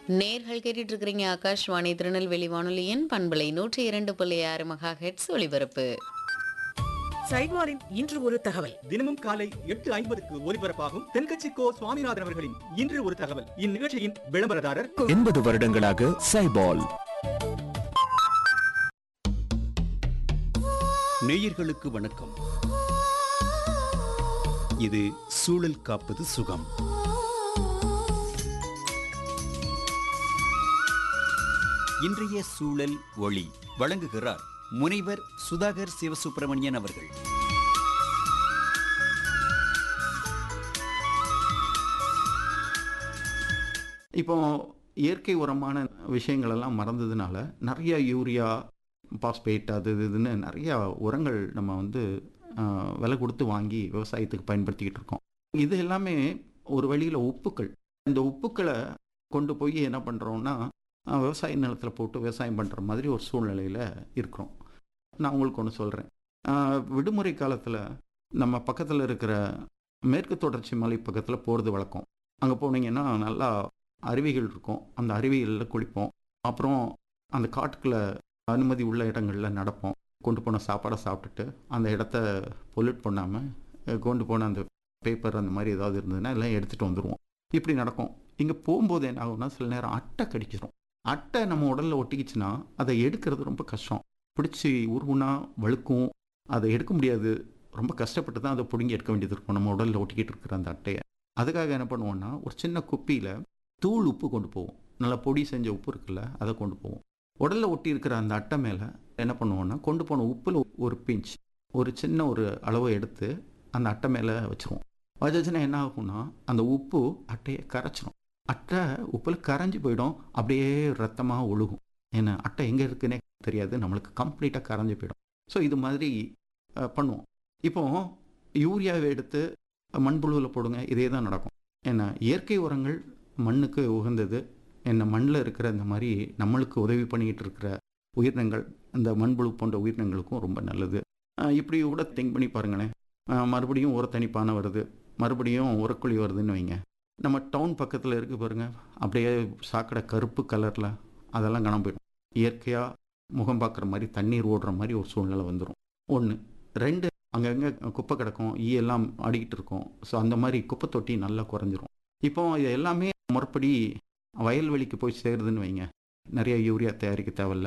நேர்கள் கேட்டுட்டு இருக்கிறீங்க ஆகாஷ்வாணி திருநெல்வேலி வானொலியின் பண்பலை நூற்றி இரண்டு புள்ளி ஆறு மகா ஹெட்ஸ் ஒளிபரப்பு சைவாரின் இன்று ஒரு தகவல் தினமும் காலை எட்டு ஐம்பதுக்கு ஒலிபரப்பாகும் தென்கட்சி கோ சுவாமிநாதன் அவர்களின் இன்று ஒரு தகவல் இந்நிகழ்ச்சியின் விளம்பரதாரர் எண்பது வருடங்களாக சைபால் நேயர்களுக்கு வணக்கம் இது சூழல் காப்பது சுகம் இன்றைய சூழல் ஒளி வழங்குகிறார் முனைவர் சுதாகர் சிவசுப்பிரமணியன் அவர்கள் இப்போ இயற்கை உரமான விஷயங்கள் எல்லாம் மறந்ததுனால நிறைய யூரியா பாஸ்பேட் அது இது இதுன்னு நிறைய உரங்கள் நம்ம வந்து ஆஹ், விலை கொடுத்து வாங்கி விவசாயத்துக்கு பயன்படுத்திக்கிட்டு இருக்கோம் இது எல்லாமே ஒரு வழியில் உப்புக்கள் இந்த உப்புக்களை கொண்டு போய் என்ன பண்ணுறோம்னா ஆஹ், விவசாய நிலத்தில் போட்டு விவசாயம் பண்ணுற மாதிரி ஒரு சூழ்நிலையில் இருக்கிறோம் நான் உங்களுக்கு ஒன்று சொல்கிறேன் விடுமுறை காலத்தில் நம்ம பக்கத்தில் இருக்கிற மேற்கு தொடர்ச்சி மலை பக்கத்தில் போகிறது வழக்கம் அங்கே போனீங்கன்னா நல்லா அருவிகள் இருக்கும் அந்த அருவிகளில் குளிப்போம் அப்புறம் அந்த காட்டுக்குள்ள அனுமதி உள்ள இடங்களில் நடப்போம் கொண்டு போன சாப்பாடை சாப்பிட்டுட்டு அந்த இடத்த பொல்யூட் பண்ணாமல் கொண்டு போன அந்த பேப்பர் அந்த மாதிரி ஏதாவது இருந்ததுன்னா எல்லாம் எடுத்துகிட்டு வந்துடுவோம் இப்படி நடக்கும் இங்கே போகும்போது என்ன ஆகும்னா சில நேரம் அட்டை கடிச்சிடும் அட்டை நம்ம உடலில் ஒட்டிக்கிச்சுன்னா அதை எடுக்கிறது ரொம்ப கஷ்டம் பிடிச்சி உருவுனா வழுக்கும் அதை எடுக்க முடியாது ரொம்ப கஷ்டப்பட்டு தான் அதை பிடுங்கி எடுக்க வேண்டியது இருக்கும் நம்ம உடலில் ஒட்டிக்கிட்டு இருக்கிற அந்த அட்டையை அதுக்காக என்ன பண்ணுவோம்னா ஒரு சின்ன குப்பியில் தூள் உப்பு கொண்டு போவோம் நல்லா பொடி செஞ்ச உப்பு இருக்குல்ல அதை கொண்டு போவோம் உடலில் ஒட்டி இருக்கிற அந்த அட்டை மேலே என்ன பண்ணுவோம்னா கொண்டு போன உப்பில் ஒரு பிஞ்ச் ஒரு சின்ன ஒரு அளவை எடுத்து அந்த அட்டை மேலே வச்சுருவோம் வச்சுச்சுன்னா என்ன ஆகும்னா அந்த உப்பு அட்டையை கரைச்சிரும் அட்டை உப்பில் கரைஞ்சி போயிடும் அப்படியே ரத்தமாக ஒழுகும் ஏன்னா அட்டை எங்கே இருக்குன்னே தெரியாது நம்மளுக்கு கம்ப்ளீட்டாக கரைஞ்சி போயிடும் ஸோ இது மாதிரி அஹ், பண்ணுவோம் இப்போ யூரியாவை எடுத்து மண்புழுவில் போடுங்க இதே தான் நடக்கும் ஏன்னா இயற்கை உரங்கள் மண்ணுக்கு உகந்தது என்ன மண்ணில் இருக்கிற இந்த மாதிரி நம்மளுக்கு உதவி பண்ணிக்கிட்டு இருக்கிற உயிரினங்கள் இந்த மண்புழு போன்ற உயிரினங்களுக்கும் ரொம்ப நல்லது அஹ் இப்படி கூட திங்க் பண்ணி பாருங்களேன் அஹ் மறுபடியும் உரத்தணிப்பான வருது மறுபடியும் உரக்குழி வருதுன்னு வைங்க நம்ம டவுன் பக்கத்தில் இருக்கு பாருங்க அப்படியே சாக்கடை கருப்பு கலரில் அதெல்லாம் காணாம போயிடும் இயற்கையாக முகம் பார்க்குற மாதிரி தண்ணீர் ஓடுற மாதிரி ஒரு சூழ்நிலை வந்துடும் ஒன்று ரெண்டு அங்கங்கே குப்பை கிடக்கும் ஈ எல்லாம் ஆடிக்கிட்டு இருக்கும் ஸோ அந்த மாதிரி குப்பை தொட்டி நல்லா குறைஞ்சிரும் இப்போ இது எல்லாமே முறைப்படி வயல்வெளிக்கு போய் சேருதுன்னு வைங்க நிறைய யூரியா தயாரிக்க தேவையில்ல